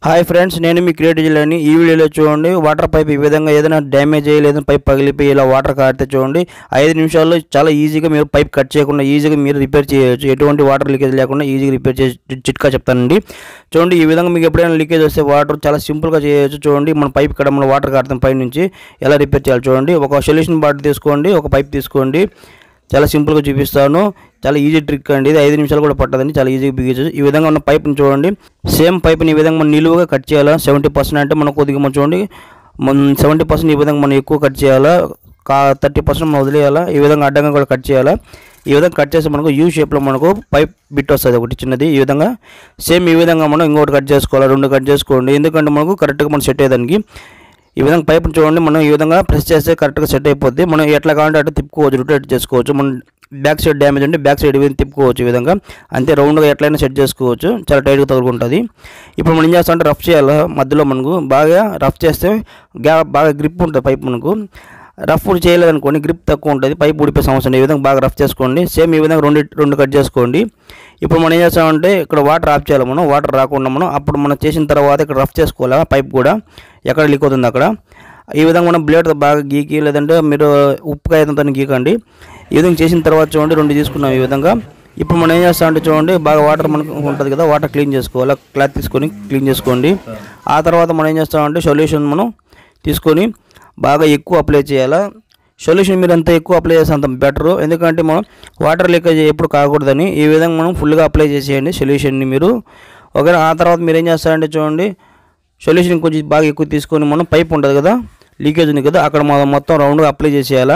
Hi friends నేను మీ creative జిల్లాని ఈ వీడియోలో చూడండి వాటర్ పైప్ ఈ విధంగా ఏదైనా డ్యామేజ్ అయ్యి లేదా పైప్ పగిలిపోయి ఇలా వాటర్ కారితే చూడండి ఐదు నిమిషాల్లో చాలా ఈజీగా మీరు పైప్ కట్ చేయకుండా ఈజీగా మీరు రిపేర్ చేయొచ్చు ఎటువంటి వాటర్ లీకేజ్ లేకుండా ఈజీగా రిపేర్ చేసి చిట్కా చెప్తానండి చూడండి ఈ విధంగా మీకు ఎప్పుడైనా లీకేజ్ వస్తే వాటర్ చాలా సింపుల్గా చేయొచ్చు చూడండి మన పైప్ ఇక్కడ మన వాటర్ కారుతాం పై నుంచి ఎలా రిపేర్ చేయాలి చూడండి ఒక సొల్యూషన్ బాటిల్ తీసుకోండి ఒక పైప్ తీసుకోండి చాలా సింపుల్గా చూపిస్తాను చాలా ఈజీ ట్రిక్ అండి ఇది ఐదు నిమిషాలు కూడా పట్టదండి చాలా ఈజీగా బిగించచ్చు ఈ విధంగా ఉన్న పైప్ని చూడండి సేమ్ పైప్ని ఈ విధంగా మనం నిలువుగా కట్ చేయాలా సెవెంటీ పర్సెంట్ అంటే మనం కొద్దిగా మనం చూడండి మనం సెవెంటీ పర్సెంట్ ఈ విధంగా మనం ఎక్కువ కట్ చేయాలా కా థర్టీ పర్సెంట్ మనం వదిలేయాలా ఈ విధంగా అడ్డంగా కూడా కట్ చేయాలా ఈ విధంగా కట్ చేస్తే మనకు యూ షేప్లో మనకు పైప్ బిట్ వస్తుంది ఒకటి చిన్నది ఈ విధంగా సేమ్ ఈ విధంగా మనం ఇంకోటి కట్ చేసుకోవాలి రెండు కట్ చేసుకోండి ఎందుకంటే మనకు కరెక్ట్గా మనం సెట్ అయ్యేదానికి ఈ విధంగా పైప్ చూడండి మనం ఈ విధంగా ప్రెస్ చేస్తే కరెక్ట్గా సెట్ అయిపోద్ది మనం ఎట్లా కావాలంటే అటు తిప్పుకోవచ్చు రొటేట్ చేసుకోవచ్చు మనం బ్యాక్ సైడ్ డ్యామేజ్ ఉంటే బ్యాక్ సైడ్ విధంగా తిప్పుకోవచ్చు ఈ విధంగా అంతే రౌండ్గా ఎట్లయినా సెట్ చేసుకోవచ్చు చాలా టైట్గా తగులుకుంటుంది ఇప్పుడు మనం ఏం చేస్తామంటే రఫ్ చేయాలి మధ్యలో మనకు బాగా రఫ్ చేస్తే గ్యా బాగా గ్రిప్ ఉంటుంది పైప్ మనకు రఫ్ చేయలేదనుకోండి గ్రిప్ తక్కువ ఉంటుంది పైప్ ఊడిపోయే సమస్య ఉంది ఈ విధంగా బాగా రఫ్ చేసుకోండి సేమ్ ఈ విధంగా రెండు రెండు కట్ చేసుకోండి ఇప్పుడు మనం ఏం చేస్తామంటే ఇక్కడ వాటర్ ఆఫ్ చేయాలి మనం వాటర్ రాకుండా మనం అప్పుడు మనం చేసిన తర్వాత ఇక్కడ రఫ్ చేసుకోవాలి పైప్ కూడా ఎక్కడ లీక్ అవుతుంది అక్కడ ఈ విధంగా మనం బ్లేడ్తో బాగా గీకి లేదంటే మీరు ఉప్పు కాగితంతో గీకండి ఈ విధంగా చేసిన తర్వాత చూడండి రెండు తీసుకున్నాం ఈ విధంగా ఇప్పుడు మనం ఏం చేస్తామంటే చూడండి బాగా వాటర్ మనకు ఉంటుంది కదా వాటర్ క్లీన్ చేసుకోవాలి క్లాత్ తీసుకొని క్లీన్ చేసుకోండి ఆ తర్వాత మనం ఏం చేస్తామంటే సొల్యూషన్ మనం తీసుకొని బాగా ఎక్కువ అప్లై చేయాలా సొల్యూషన్ మీరు ఎంత ఎక్కువ అప్లై చేస్తే అంత బెటర్ ఎందుకంటే మనం వాటర్ లీకేజ్ ఎప్పుడు కాకూడదని ఈ విధంగా మనం ఫుల్గా అప్లై చేసేయండి సొల్యూషన్ని మీరు ఓకే ఆ తర్వాత మీరు ఏం చేస్తారంటే చూడండి సొల్యూషన్ కొంచెం బాగా ఎక్కువ తీసుకొని మనం పైప్ ఉంటుంది కదా లీకేజ్ ఉంది కదా అక్కడ మనం మొత్తం రౌండ్గా అప్లై చేసేయాలా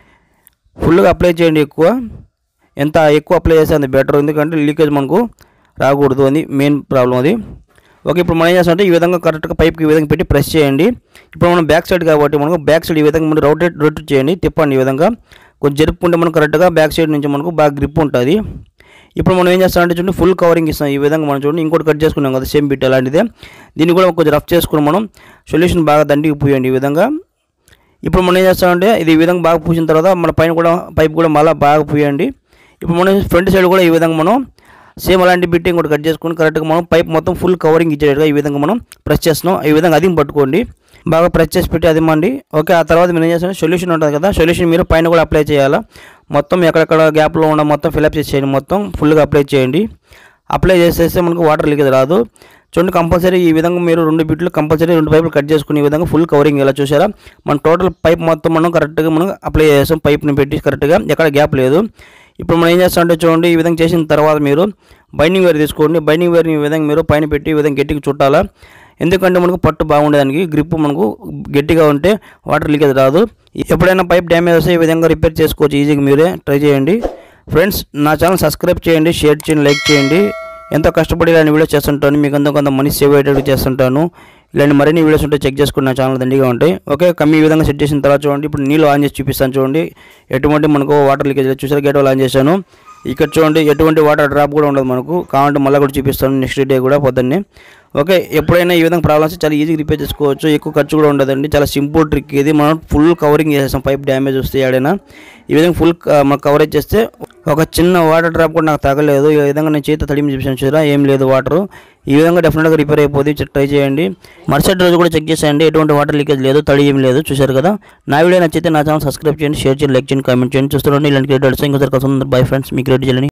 ఫుల్గా అప్లై చేయండి ఎక్కువ ఎంత ఎక్కువ అప్లై చేస్తే అంత బెటర్ ఎందుకంటే లీకేజ్ మనకు రాకూడదు అని మెయిన్ ప్రాబ్లం అది ఓకే ఇప్పుడు మనం ఏం చేస్తామంటే ఈ విధంగా కరెక్ట్గా పైప్కి ఈ విధంగా పెట్టి ప్రెస్ చేయండి ఇప్పుడు మనం బ్యాక్ సైడ్ కాబట్టి మనకు బ్యాక్ సైడ్ ఈ విధంగా మనం రొటేట్ రొటేట్ చేయండి తిప్పండి ఈ విధంగా కొంచెం జరుపుకుంటే మనకు కరెక్ట్గా బ్యాక్ సైడ్ నుంచి మనకు బాగా గ్రిప్ ఉంటుంది ఇప్పుడు మనం ఏం చేస్తామంటే చూడండి ఫుల్ కవరింగ్ ఇస్తాం ఈ విధంగా మనం చూడండి ఇంకోటి కట్ చేసుకున్నాం కదా సేమ్ బిట్ అలాంటిదే దీన్ని కూడా కొంచెం రఫ్ చేసుకుని మనం సొల్యూషన్ బాగా దండికి పూయండి ఈ విధంగా ఇప్పుడు మనం ఏం చేస్తామంటే ఇది ఈ విధంగా బాగా పూసిన తర్వాత మన పైన కూడా పైప్ కూడా మళ్ళీ బాగా పూయండి ఇప్పుడు మనం ఫ్రంట్ సైడ్ కూడా ఈ విధంగా మనం సేమ్ అలాంటి బిట్టింగ్ కూడా కట్ చేసుకుని కరెక్ట్గా మనం పైప్ మొత్తం ఫుల్ కవరింగ్ ఇచ్చేటట్టుగా ఈ విధంగా మనం ప్రెస్ చేస్తున్నాం ఈ విధంగా అది పట్టుకోండి బాగా ప్రెస్ చేసి పెట్టి అదిమండి ఓకే ఆ తర్వాత మీరు ఏం చేస్తారు సొల్యూషన్ ఉంటుంది కదా సొల్యూషన్ మీరు పైన కూడా అప్లై చేయాలా మొత్తం ఎక్కడెక్కడ గ్యాప్లో ఉన్న మొత్తం ఫిల్అప్ చేసేయండి మొత్తం ఫుల్గా అప్లై చేయండి అప్లై చేసేస్తే మనకు వాటర్ లీకేజ్ రాదు చూడండి కంపల్సరీ ఈ విధంగా మీరు రెండు బిట్లు కంపల్సరీ రెండు పైపులు కట్ చేసుకుని ఈ విధంగా ఫుల్ కవరింగ్ ఎలా చూసారా మన టోటల్ పైప్ మొత్తం మనం కరెక్ట్గా మనం అప్లై చేస్తాం పైప్ని పెట్టి కరెక్ట్గా ఎక్కడ గ్యాప్ లేదు ఇప్పుడు మనం ఏం చేస్తామంటే చూడండి ఈ విధంగా చేసిన తర్వాత మీరు బైండింగ్ వేర్ తీసుకోండి బైండింగ్ వేర్ని ఈ విధంగా మీరు పైన పెట్టి ఈ విధంగా గట్టిగా చుట్టాలా ఎందుకంటే మనకు పట్టు బాగుండేదానికి గ్రిప్ మనకు గట్టిగా ఉంటే వాటర్ లీకేజ్ రాదు ఎప్పుడైనా పైప్ డ్యామేజ్ వస్తే ఈ విధంగా రిపేర్ చేసుకోవచ్చు ఈజీగా మీరే ట్రై చేయండి ఫ్రెండ్స్ నా ఛానల్ సబ్స్క్రైబ్ చేయండి షేర్ చేయండి లైక్ చేయండి ఎంతో కష్టపడి ఇలాంటి వీడియోస్ చేస్తుంటాను మీకు ఎంతో కొంత మనీ సేవ్ అయ్యేటట్టు చేస్తుంటాను ఇలాంటి మరిన్ని వీడియోస్ ఉంటే చెక్ చేసుకుని నా ఛానల్ దండిగా ఉంటాయి ఓకే కమ్మి ఈ విధంగా సెట్ చేసిన తర్వాత చూడండి ఇప్పుడు నీళ్ళు ఆన్ చేసి చూపిస్తాను చూడండి ఎటువంటి మనకు వాటర్ లీకేజ్ లేదు. చూసారా గేట్ ఆన్ చేశాను ఇక్కడ చూడండి ఎటువంటి వాటర్ డ్రాప్ కూడా ఉండదు మనకు కావాలంటే మళ్ళీ కూడా చూపిస్తాను నెక్స్ట్ డే కూడా పొద్దున్నే ఓకే ఎప్పుడైనా ఈ విధంగా ప్రాబ్లమ్స్ చాలా ఈజీగా రిపేర్ చేసుకోవచ్చు ఎక్కువ ఖర్చు కూడా ఉండదండి చాలా సింపుల్ ట్రిక్ ఇది మనం ఫుల్ కవరింగ్ చేసేస్తాం పైప్ డ్యామేజ్ వస్తే ఏడైనా ఈ విధంగా ఫుల్ మనం కవరేజ్ చేస్తే ఒక చిన్న వాటర్ డ్రాప్ కూడా నాకు తగలేదు ఈ విధంగా నేను చేతి తడిమి చూపించాను చూసారా ఏం లేదు వాటర్ ఈ విధంగా డెఫినెట్గా రిపేర్ అయిపోతుంది ట్రై చేయండి మరుసటి రోజు కూడా చెక్ చేసేయండి ఎటువంటి వాటర్ లీకేజ్ లేదు తడి ఏం లేదు చూశారు కదా నా వీడియో నచ్చితే నా ఛానల్ సబ్స్క్రైబ్ చేయండి షేర్ చేయండి లైక్ చేయండి కామెంట్ చేయండి చూస్తుండండి ఇలాంటి క్రియేట్ ఇంకోసారి కోసం బై ఫ్రెండ్స్ మీ క్రియేట్ చేయాలని